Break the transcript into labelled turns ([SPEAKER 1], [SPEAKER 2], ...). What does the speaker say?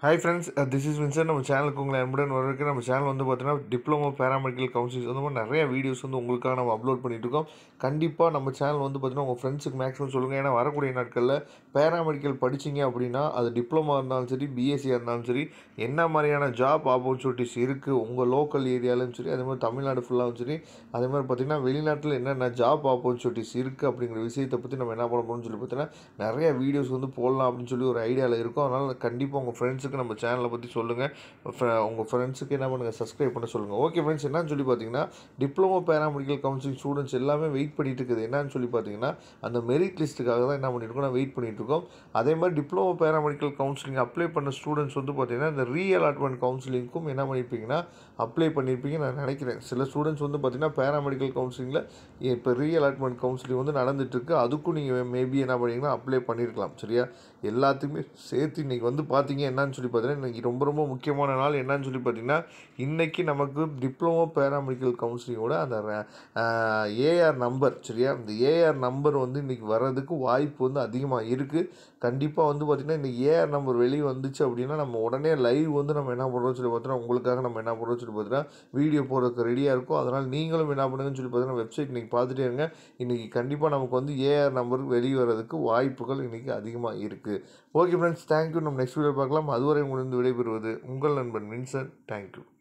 [SPEAKER 1] hi friends this is Vinson நம்ம சேனலுக்கு உங்களை அன்புடன் வரவேற்க நம்ம சேனல் வந்து பார்த்தீங்கன்னா டிப்ளமோ பேராமெடிக்கல் கவுன்சில்ஸ் வந்து மாதிரி நிறைய வீடியோஸ் வந்து உங்களுக்காக நம்ம அப்லோட் பண்ணிட்டு இருக்கோம் கண்டிப்பாக நம்ம சேனல் வந்து பார்த்தீங்கன்னா உங்கள் ஃப்ரெண்ட்ஸுக்கு மேக்ஸிமம் சொல்லுங்கள் ஏன்னா வரக்கூடிய நாட்களில் பேராமெடிக்கல் படிச்சிங்க அப்படின்னா அது டிப்ளமோ இருந்தாலும் சரி பிஎஸ்சியாக இருந்தாலும் சரி என்ன மாதிரியான ஜாப் ஆப்பர்ச்சுனிட்டிஸ் இருக்குது உங்கள் லோக்கல் ஏரியாலும் சரி அதே மாதிரி தமிழ்நாடு ஃபுல்லாகவும் சரி அதே மாதிரி பார்த்திங்கன்னா வெளிநாட்டில் என்னென்ன ஜாப் ஆப்பர்ச்சுனிட்டிஸ் இருக்குது அப்படிங்கிற விஷயத்தை பற்றி நம்ம என்ன பண்ண போகிறோம்னு சொல்லி பார்த்தீங்கன்னா நிறைய வீடியோஸ் வந்து போடலாம் அப்படின்னு சொல்லி ஒரு ஐடியாவில் இருக்கும் அதனால் கண்டிப்பாக உங்கள் ஃப்ரெண்ட்ஸுக்கு நம்ம சேனலை பற்றி சொல்லுங்கள் உங்கள் ஃப்ரெண்ட்ஸுக்கு என்ன பண்ணுங்கள் சப்ஸ்கிரைப் பண்ண சொல்லுங்கள் ஓகே ஃப்ரெண்ட்ஸ் என்னன்னு சொல்லி பார்த்தீங்கன்னா டிப்ளமோ பேராமெடிக்கல் கவுன்சிலிங் ஸ்டூடெண்ட்ஸ் எல்லாமே வெயிட் பண்ணிட்டு இருக்குது என்னன்னு சொல்லி பார்த்தீங்கன்னா அந்த மெரிட் லிஸ்ட்டுக்காக தான் என்ன பண்ணிட்டு நான் வெயிட் பண்ணிட்டு இருக்கோம் அதே மாதிரி டிப்ளமோ பேராமெடிக்கல் கவுன்சிலிங் அப்ளை பண்ண ஸ்டூடெண்ட்ஸ் வந்து பார்த்தீங்கன்னா இந்த ரீ அலாட்மெண்ட் கவுன்சிலிங்க்கும் என்ன பண்ணியிருப்பீங்கன்னா அப்ளை பண்ணியிருப்பீங்க நான் நினைக்கிறேன் சில ஸ்டூடெண்ட்ஸ் வந்து பார்த்தீங்கன்னா பேராமெடிக்கல் கவுன்சிலிங்கில் இப்போ ரீ அலாட்மெண்ட் கவுன்சிலிங் வந்து நடந்துட்டுருக்கு அதுக்கும் நீங்கள் மேபி என்ன பண்ணீங்கன்னா அப்ளை பண்ணியிருக்கலாம் சரியா எல்லாத்துக்குமே சேர்த்து இன்றைக்கி வந்து பார்த்தீங்க என்னன்னு சொல்லி பார்த்தீங்கன்னா இன்றைக்கி ரொம்ப ரொம்ப முக்கியமான நாள் என்னன்னு சொல்லி பார்த்தீங்கன்னா இன்றைக்கி நமக்கு டிப்ளமோ பேராமெடிக்கல் கவுன்சிலிங்கோட அந்த ஏஆர் நம்பர் சரியா இந்த ஏஆர் நம்பர் வந்து இன்றைக்கி வர்றதுக்கு வாய்ப்பு வந்து அதிகமாக இருக்குது கண்டிப்பாக வந்து பார்த்திங்கன்னா இந்த ஏஆர் நம்பர் வெளியே வந்துச்சு அப்படின்னா நம்ம உடனே லைவ் வந்து நம்ம என்ன பண்ணுறோம்னு சொல்லி பார்த்தீங்கன்னா உங்களுக்காக நம்ம என்ன பண்ணுறோம்னு சொல்லி பார்த்தீங்கன்னா வீடியோ போடுறதுக்கு ரெடியாக இருக்கும் அதனால் நீங்களும் என்ன பண்ணுங்கன்னு சொல்லி பார்த்தீங்கன்னா வெப்சைட் இன்றைக்கி பார்த்துட்டே இருங்க இன்றைக்கி கண்டிப்பாக நமக்கு வந்து ஏஆர் நம்பர் வெளியே வர்றதுக்கு வாய்ப்புகள் இன்றைக்கி அதிகமாக இருக்குது ஓகே ஃப்ரெண்ட்ஸ் தேங்க்யூ நம்ம நெக்ஸ்ட் வீடியோ பார்க்கலாம் அதுவரை உங்களுக்கு விடைபெறுவது உங்கள் நண்பன் வின்சன் தேங்க்யூ